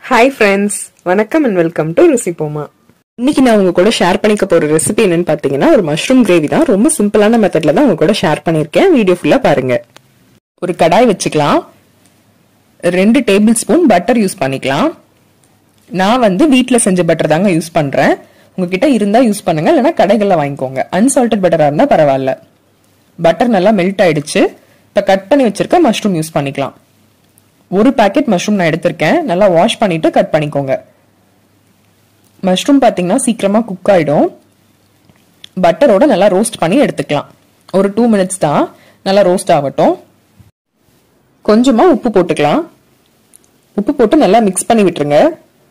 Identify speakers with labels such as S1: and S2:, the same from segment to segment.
S1: Hi friends வணக்கம் and welcome to ருசிப்போமா இன்னைக்கு நான் உங்க கூட ஷேர் பண்ணிக்க போற ரெசிபி என்னன்னு பாத்தீங்கன்னா ஒரு மஷ்ரூம் கிரேவி தான் ரொம்ப சிம்பிளான மெத்தட்ல தான் உங்க கூட ஷேர் பண்ணிருக்கேன் வீடியோ ஃபுல்லா பாருங்க ஒரு கடாய் வச்சுக்கலாம் ரெண்டு டேபிள் ஸ்பூன் பட்டர் யூஸ் பண்ணிக்கலாம் நான் வந்து வீட்ல செஞ்ச பட்டர் தாங்க யூஸ் பண்றேன் உங்ககிட்ட இருந்தா யூஸ் பண்ணுங்க இல்லைன்னா கடைகள்ல வாங்கிக்கோங்க அன்சால்டட் பட்டரா இருந்தா பரவாயில்ல பட்டர் நல்லா மெல்ட் ஆயிடுச்சு இப்ப கட் பண்ணி வச்சிருக்க மஷ்ரூம் யூஸ் பண்ணிக்கலாம் ஒரு பாக்கெட் மஷ்ரூம் நான் எடுத்திருக்கேன் நல்லா வாஷ் பண்ணிட்டு கட் பண்ணிக்கோங்க மஷ்ரூம் பார்த்தீங்கன்னா சீக்கிரமா குக் ஆயிடும் பட்டரோட நல்லா ரோஸ்ட் பண்ணி எடுத்துக்கலாம் ஒரு டூ மினிட்ஸ் தான் நல்லா ரோஸ்ட் ஆகட்டும் கொஞ்சமா உப்பு போட்டுக்கலாம் உப்பு போட்டு நல்லா மிக்ஸ் பண்ணி விட்டுருங்க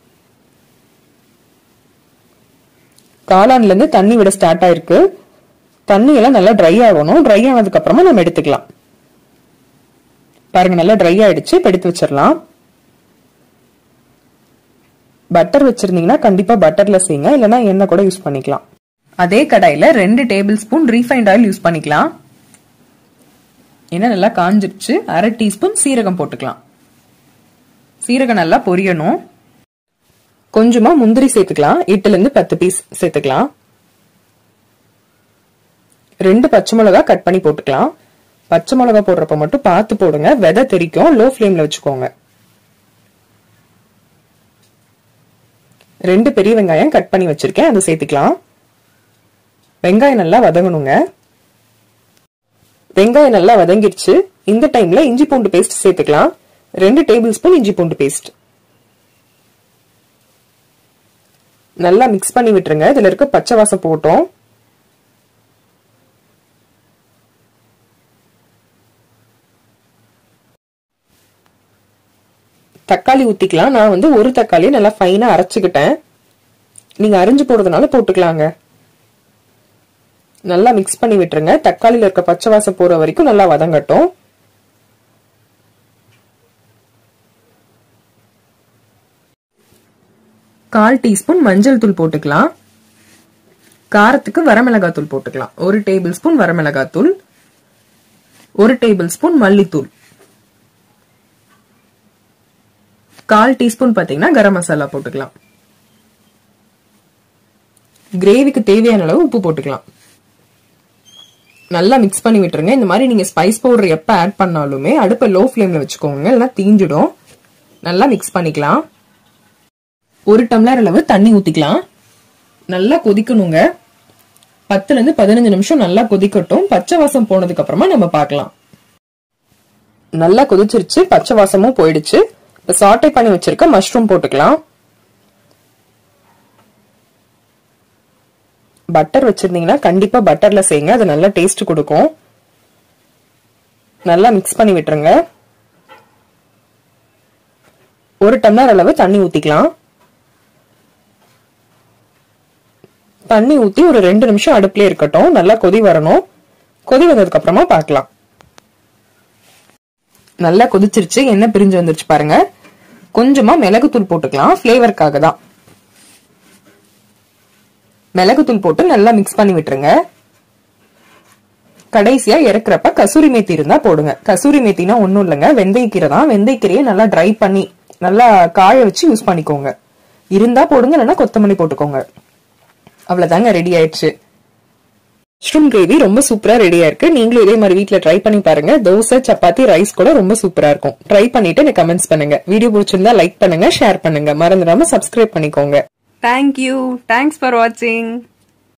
S1: காளான்ல இருந்து தண்ணி விட ஸ்டார்ட் ஆயிருக்கு தண்ணி எல்லாம் நல்லா ட்ரை ஆகணும் ட்ரை ஆனதுக்கு அப்புறமா நம்ம எடுத்துக்கலாம் பாருங்க நல்லா ட்ரை ஆயிடுச்சு இப்ப எடுத்து வச்சிடலாம் பட்டர் வச்சிருந்தீங்கன்னா கண்டிப்பா பட்டர்ல செய்யுங்க இல்லைன்னா எண்ணெய் கூட யூஸ் பண்ணிக்கலாம் அதே கடாயில ரெண்டு tablespoon refined oil use பண்ணிக்கலாம் எண்ணெய் நல்லா காஞ்சிருச்சு அரை டீஸ்பூன் சீரகம் போட்டுக்கலாம் சீரகம் நல்லா பொரியணும் கொஞ்சமா முந்திரி சேர்த்துக்கலாம் எட்டுல இருந்து பத்து பீஸ் சேர்த்துக்கலாம் ரெண்டு பச்சை மிளகா கட் பண்ணி போட்டுக்கலாம் பச்சை மிளகா போடுறப்ப மட்டும் பார்த்து போடுங்க விதை தெரிக்கும் லோ ஃப்ளேம்ல வச்சுக்கோங்க ரெண்டு பெரிய வெங்காயம் கட் பண்ணி வச்சிருக்கேன் அதை சேர்த்துக்கலாம் வெங்காயம் நல்லா வதங்கணுங்க வெங்காயம் நல்லா வதங்கிடுச்சு இந்த டைம்ல இஞ்சி பூண்டு பேஸ்ட் சேர்த்துக்கலாம் ரெண்டு டேபிள் ஸ்பூன் இஞ்சி பூண்டு பேஸ்ட் நல்லா மிக்ஸ் பண்ணி விட்டுருங்க இதுல இருக்க பச்சை வாசம் போட்டோம் தக்காளி ஊத்திக்கலாம் நான் வந்து ஒரு தக்காளி நல்லா ஃபைனா அரைச்சுக்கிட்டேன் நீங்க அரிஞ்சு போடுறதுனால போட்டுக்கலாங்க நல்லா மிக்ஸ் பண்ணி விட்டுருங்க தக்காளியில இருக்க பச்சை வாசம் போற வரைக்கும் நல்லா வதங்கட்டும் கால் டீஸ்பூன் மஞ்சள் தூள் போட்டுக்கலாம் காரத்துக்கு வரமிளகாய் தூள் போட்டுக்கலாம் ஒரு டேபிள் ஸ்பூன் வரமிளகாய் தூள் ஒரு டேபிள் ஸ்பூன் மல்லித்தூள் கால் டீஸ்பூன் பாத்தீங்கன்னா கரம் மசாலா போட்டுக்கலாம் கிரேவிக்கு தேவையான அளவு உப்பு போட்டுக்கலாம் நல்லா மிக்ஸ் பண்ணி விட்டுருங்க இந்த மாதிரி நீங்க ஸ்பைஸ் பவுடர் எப்ப ஆட் பண்ணாலுமே அடுப்பை லோ ஃப்ளேம்ல வச்சுக்கோங்க இல்லைன்னா தீஞ்சிடும் நல்லா மிக்ஸ் பண்ணிக்கலாம் ஒரு டம்ளர் அளவு தண்ணி ஊத்திக்கலாம் நல்லா கொதிக்கணுங்க பத்துல இருந்து பதினஞ்சு நிமிஷம் நல்லா கொதிக்கட்டும் பச்சை வாசம் போனதுக்கு அப்புறமா நம்ம பார்க்கலாம் நல்லா கொதிச்சிருச்சு பச்சை வாசமும் போயிடுச்சு இப்போ சாட்டை பண்ணி வச்சிருக்க மஷ்ரூம் போட்டுக்கலாம் பட்டர் வச்சிருந்தீங்கன்னா கண்டிப்பா பட்டர்ல செய்யுங்க அது நல்லா டேஸ்ட் கொடுக்கும் நல்லா மிக்ஸ் பண்ணி விட்டுருங்க ஒரு டம்ளர் அளவு தண்ணி ஊத்திக்கலாம் தண்ணி ஊத்தி ஒரு ரெண்டு நிமிஷம் அடுப்புலயே இருக்கட்டும் நல்லா கொதி வரணும் கொதி வந்ததுக்கு அப்புறமா பார்க்கலாம் நல்லா கொதிச்சிருச்சு எண்ணெய் பிரிஞ்சு வந்துருச்சு பாருங்க கொஞ்சமா மிளகுத்தூள் போட்டுக்கலாம் ஃப்ளேவருக்காக தான் மிளகுத்தூள் போட்டு நல்லா மிக்ஸ் பண்ணி விட்டுருங்க கடைசியா இறக்குறப்ப கசூரி மேத்தி இருந்தா போடுங்க கசூரி மேத்தினா ஒண்ணும் இல்லைங்க வெந்தயக்கீரை தான் வெந்தயக்கீரையை நல்லா ட்ரை பண்ணி நல்லா காய வச்சு யூஸ் பண்ணிக்கோங்க இருந்தா போடுங்க இல்லைன்னா கொத்தமல்லி போட்டுக்கோங்க அவ்வளவுதாங்க ரெடி ஆயிடுச்சு மஷ்ரூம் கிரேவி ரொம்ப சூப்பரா ரெடியா இருக்கு நீங்களும் இதே மாதிரி வீட்ல ட்ரை பண்ணி பாருங்க தோசை சப்பாத்தி ரைஸ் கூட ரொம்ப சூப்பரா இருக்கும் ட்ரை பண்ணிட்டு எனக்கு கமெண்ட்ஸ் பண்ணுங்க வீடியோ பிடிச்சிருந்தா லைக் பண்ணுங்க ஷேர் பண்ணுங்க மறந்துடாம சப்ஸ்கிரைப் பண்ணிக்கோங்க
S2: Thank you. Thanks for watching.